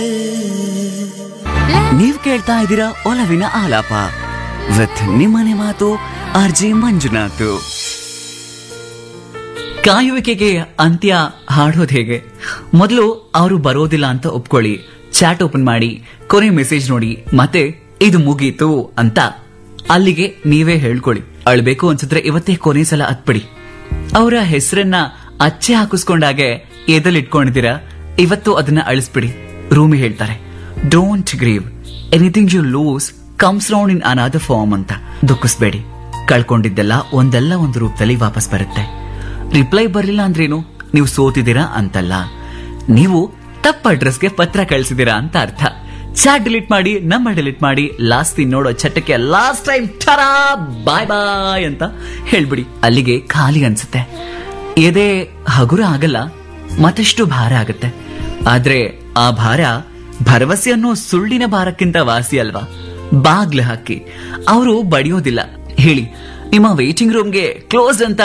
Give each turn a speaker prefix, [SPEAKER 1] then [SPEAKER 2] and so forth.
[SPEAKER 1] ನೀವು ಕೇಳ್ತಾ ಇದ್ದೀರಾ ಒಲವಿನ ಆಲಾಪ ವಿತ್ ನಿಮ್ಮನೆ ಮಾತು ಆರ್ ಜೆ ಮಂಜುನಾಥ್ ಕಾಯುವಿಕೆಗೆ ಅಂತ್ಯ ಹಾಡೋದು ಹೇಗೆ ಮೊದಲು ಅವರು ಬರೋದಿಲ್ಲ ಅಂತ ಒಪ್ಕೊಳ್ಳಿ ಚಾಟ್ ಓಪನ್ ಮಾಡಿ ಕೊನೆ ಮೆಸೇಜ್ ನೋಡಿ ಮತ್ತೆ ಇದು ಮುಗೀತು ಅಂತ ಅಲ್ಲಿಗೆ ನೀವೇ ಹೇಳ್ಕೊಳ್ಳಿ ಅಳ್ಬೇಕು ಅನ್ಸಿದ್ರೆ ಇವತ್ತೇ ಕೊನೆ ಸಲ ಹತ್ಬಿಡಿ ಅವರ ಹೆಸರನ್ನ ಅಚ್ಚೆ ಹಾಕಿಸ್ಕೊಂಡಾಗೆ ಎದಲ್ಲಿಟ್ಕೊಂಡಿದ್ದೀರಾ ಇವತ್ತು ಅದನ್ನ ಅಳಿಸ್ಬಿಡಿ ರೂಮಿ ಹೇಳ್ತಾರೆ don't grieve anything you lose comes round in another form ಅಂತ ದುಃಖಿಸ್ಬೇಡಿ ಕಳ್ಕೊಂಡಿದ್ದೆಲ್ಲ ಒಂದಲ್ಲ ಒಂದು ರೂಪದಲ್ಲಿ ವಾಪಸ್ ಬರುತ್ತೆ ರಿಪ್ಲೈ ಬರ್ಲಿಲ್ಲ ಅಂದ್ರೇನು ನೀವು ಸೋತಿದ್ದೀರಾ ಅಂತಲ್ಲ ನೀವು ತಪ್ಪ ಅಡ್ರೆಸ್ಗೆ ಪತ್ರ ಕಳಿಸಿದೀರಾ ಅಂತ ಅರ್ಥ ಚಾಟ್ ಡಿಲೀಟ್ ಮಾಡಿ ನಂಬರ್ ಡಿಲೀಟ್ ಮಾಡಿ ಲಾಸ್ಟ್ ದಿನ ನೋಡೋ ಚಟ್ಟಕ್ಕೆ ಲಾಸ್ಟ್ ಟೈಮ್ ಟರಾ ಬಾಯ್ ಬಾಯ್ ಅಂತ ಹೇಳ್ಬಿಡಿ ಅಲ್ಲಿಗೆ ಖಾಲಿ ಅನ್ಸುತ್ತೆ ಎದೆ ಹಗುರ ಆಗಲ್ಲ ಮತ್ತಷ್ಟು ಭಾರ ಆಗುತ್ತೆ ಆದ್ರೆ ಆ ಭಾರ ಭರವಸೆ ಅನ್ನೋ ಸುಳ್ಳಿನ ಭಾರಕ್ಕಿಂತ ವಾಸಿ ಅಲ್ವಾ ಬಾಗ್ಲು ಹಾಕಿ ಅವರು ಬಡಿಯೋದಿಲ್ಲ ಹೇಳಿ ನಿಮ್ಮ ವೇಟಿಂಗ್ ರೂಮ್ಗೆ ಕ್ಲೋಸ್ ಅಂತ